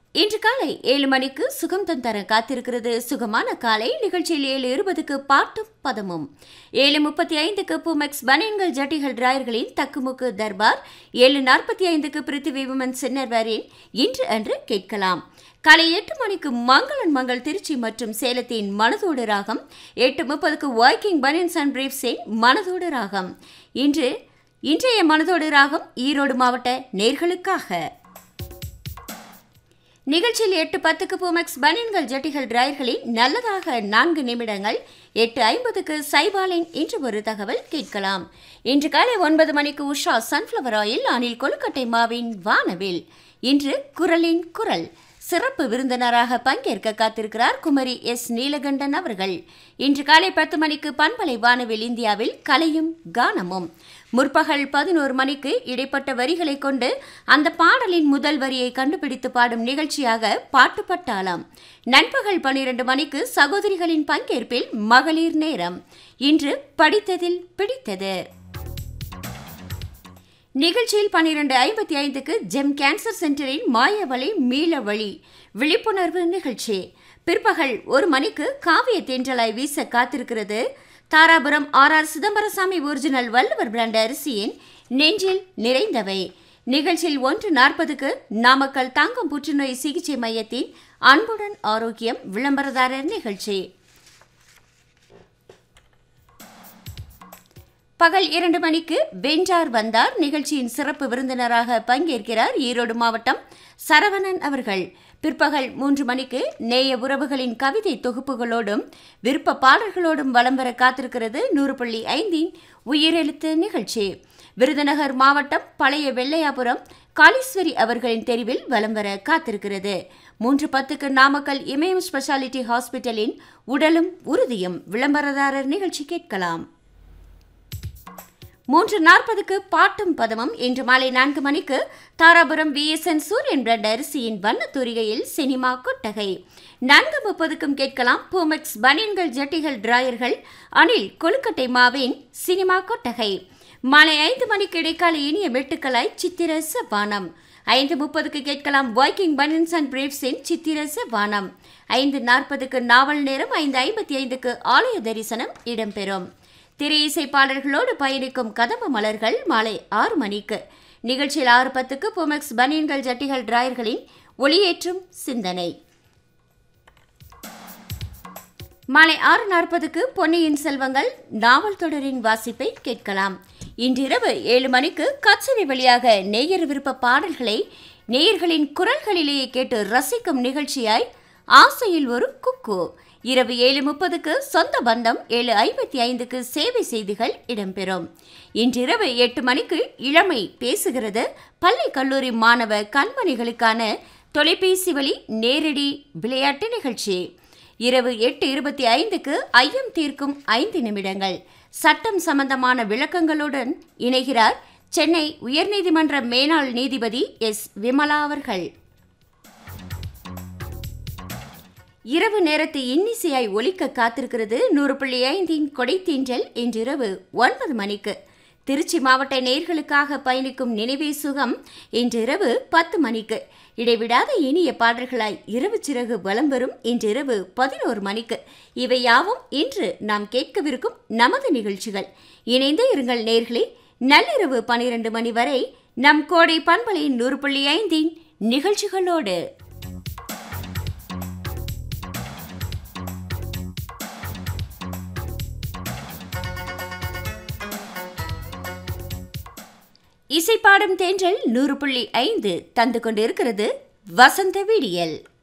இன்று காலை ஏழு மணிக்கு சுகம் தர காத்திருக்கிறது சுகமான காலை நிகழ்ச்சியில் ஏழு இருபதுக்கு பாட்டும் பதமும் ஏழு முப்பத்தி ஐந்துக்கு பூமெக்ஸ் பனியன்கள் ஜட்டிகள் டிராயர்களின் தக்குமுக்கு தர்பார் ஏழு நாற்பத்தி ஐந்துக்கு பிருத்திவி விமன் சின்னர்வரின் இன்று அன்று கேட்கலாம் காலை எட்டு மணிக்கு மங்களன் மங்கள் திருச்சி மற்றும் சேலத்தின் மனதோடு ராகம் எட்டு முப்பதுக்கு வாய்க்கிங் பனியன்ஸ் அண்ட் பிரீப்ஸின் மனதோடு ராகம் இன்று இன்றைய மனதோடு ராகம் ஈரோடு மாவட்ட நேர்களுக்காக நிகழ்ச்சியில் எட்டு பத்துக்கு பூமெக்ஸ் பனியன்கள் ஜட்டிகள் டிராயர்களில் நல்லதாக நான்கு நிமிடங்கள் எட்டு ஐம்பதுக்கு சைபாலின் இன்று ஒரு தகவல் கேட்கலாம் இன்று காலை ஒன்பது மணிக்கு உஷா சன்ஃப்ளவர் ஆயில் அணில் கொழுக்கட்டை மாவின் வானவில் இன்று குரலின் குரல் சிறப்பு விருந்தினராக பங்கேற்க காத்திருக்கிறார் குமரி எஸ் நீலகண்டன் அவர்கள் இன்று காலை பத்து மணிக்கு பண்பலை வானவில் இந்தியாவில் கலையும் கானமும் முற்பகல் பதினோரு மணிக்கு இடைப்பட்ட வரிகளை கொண்டு அந்த பாடலின் முதல் வரியை கண்டுபிடித்து பாடும் நிகழ்ச்சியாக பாட்டு பட்டாளாம் நண்பகல் பனிரெண்டு மணிக்கு சகோதரிகளின் பங்கேற்பில் மகளிர் நேரம் இன்று படித்ததில் பிடித்தது நிகழ்ச்சியில் பன்னிரண்டு ஐம்பத்தி ஐந்துக்கு ஜெம் கேன்சர் சென்டரின் மாயவழி மீள வழி விழிப்புணர்வு நிகழ்ச்சி பிற்பகல் ஒரு மணிக்கு காவிய தென்றலாய் வீச காத்திருக்கிறது Dharapuram R R Chidambarasami original Valluvar brand அரிசியின் நெஞ்சில் நிறைந்தவை நிகழ்ச்சியில் ஒன்று நாற்பதுக்கு நாமக்கல் தங்கம் புற்றுநோய் சிகிச்சை மையத்தின் அன்புடன் ஆரோக்கியம் விளம்பரதாரர் நிகழ்ச்சி பகல் இரண்டு மணிக்கு வென்றார் வந்தார் நிகழ்ச்சியின் சிறப்பு விருந்தினராக பங்கேற்கிறார் ஈரோடு மாவட்டம் சரவணன் அவர்கள் பிற்பகல் மூன்று மணிக்கு நேய உறவுகளின் கவிதை தொகுப்புகளோடும் விருப்ப பாடல்களோடும் வலம் வர காத்திருக்கிறது நூறு புள்ளி ஐந்தின் உயிரெழுத்து நிகழ்ச்சி விருதுநகர் மாவட்டம் பழைய வெள்ளையாபுரம் காளீஸ்வரி அவர்களின் தெரிவில் வலம் வர காத்திருக்கிறது மூன்று பத்துக்கு நாமக்கல் இமயம் ஸ்பெஷாலிட்டி ஹாஸ்பிட்டலின் உடலும் உறுதியும் விளம்பரதாரர் நிகழ்ச்சி கேட்கலாம் மூன்று நாற்பதுக்கு பாட்டும் பதமும் இன்று மாலை நான்கு மணிக்கு தாராபுரம் விஎஸ்என் சூரியன் பிராண்ட் அரிசியின் வண்ணத்தூரிகையில் சினிமா கொட்டகை நான்கு முப்பதுக்கும் கேட்கலாம் பூமெக்ஸ் பனியன்கள் ஜட்டிகள் டிராயர்கள் அணில் கொழுக்கட்டை மாவின் சினிமா கொட்டகை மாலை ஐந்து மணிக்கு இடைக்கால இனிய மெட்டுக்களாய் சித்திரச வானம் ஐந்து முப்பதுக்கு கேட்கலாம் வாய்க்கிங் பனியன்ஸ் அண்ட் பிரேவ்ஸின் சித்திரச வானம் ஐந்து நாற்பதுக்கு நாவல் நேரம் ஐந்து ஐம்பத்தி ஐந்துக்கு ஆலய தரிசனம் இடம்பெறும் திரை இசை பாடல்களோடு பயணிக்கும் கதம்ப மலர்கள் மாலை ஆறு மணிக்கு நிகழ்ச்சியில் ஆறு பத்துக்கு புமெக்ஸ் பனியன்கள் ஜட்டிகள் டிராயர்களின் ஒளியேற்றும் சிந்தனை மாலை ஆறு நாற்பதுக்கு பொன்னியின் செல்வங்கள் நாவல் தொடரின் வாசிப்பை கேட்கலாம் இன்றிரவு ஏழு மணிக்கு கச்சேரி வழியாக நேயர் விருப்ப பாடல்களை நேயர்களின் குரல்களிலேயே கேட்டு ரசிக்கும் நிகழ்ச்சியாய் ஆசையில் ஒரு குக்கு இரவு ஏழு முப்பதுக்கு சொந்த பந்தம் ஏழு ஐம்பத்தி ஐந்துக்கு சேவை செய்திகள் இடம்பெறும் இன்றிரவு எட்டு மணிக்கு இளமை பேசுகிறது பள்ளி கல்லூரி மாணவ கண்மணிகளுக்கான தொலைபேசி வழி நேரடி விளையாட்டு நிகழ்ச்சி இரவு எட்டு இருபத்தி ஐந்துக்கு ஐயம் தீர்க்கும் ஐந்து நிமிடங்கள் சட்டம் சம்பந்தமான விளக்கங்களுடன் இணைகிறார் சென்னை உயர்நீதிமன்ற மேனாள் நீதிபதி எஸ் விமலா அவர்கள் இரவு நேரத்தை இன்னிசையாய் ஒலிக்க காத்திருக்கிறது நூறு புள்ளி ஐந்தின் கொடைத்தீன்றல் இன்றிரவு ஒன்பது மணிக்கு திருச்சி மாவட்ட நேர்களுக்காக பயணிக்கும் நினைவே சுகம் இன்றிரவு பத்து மணிக்கு இடைவிடாத இனிய பாடல்களாய் இரவு சிறகு வலம் வரும் இன்றிரவு பதினோரு மணிக்கு இவை யாவும் இன்று நாம் கேட்கவிருக்கும் நமது நிகழ்ச்சிகள் இணைந்து இருங்கள் நேர்களே நள்ளிரவு பனிரெண்டு மணி வரை நம் கோடை பண்பலை நூறு புள்ளி ஐந்தின் நிகழ்ச்சிகளோடு இசைப்பாடும் தேன்றல் நூறு புள்ளி ஐந்து தந்து கொண்டிருக்கிறது வசந்த விடியல்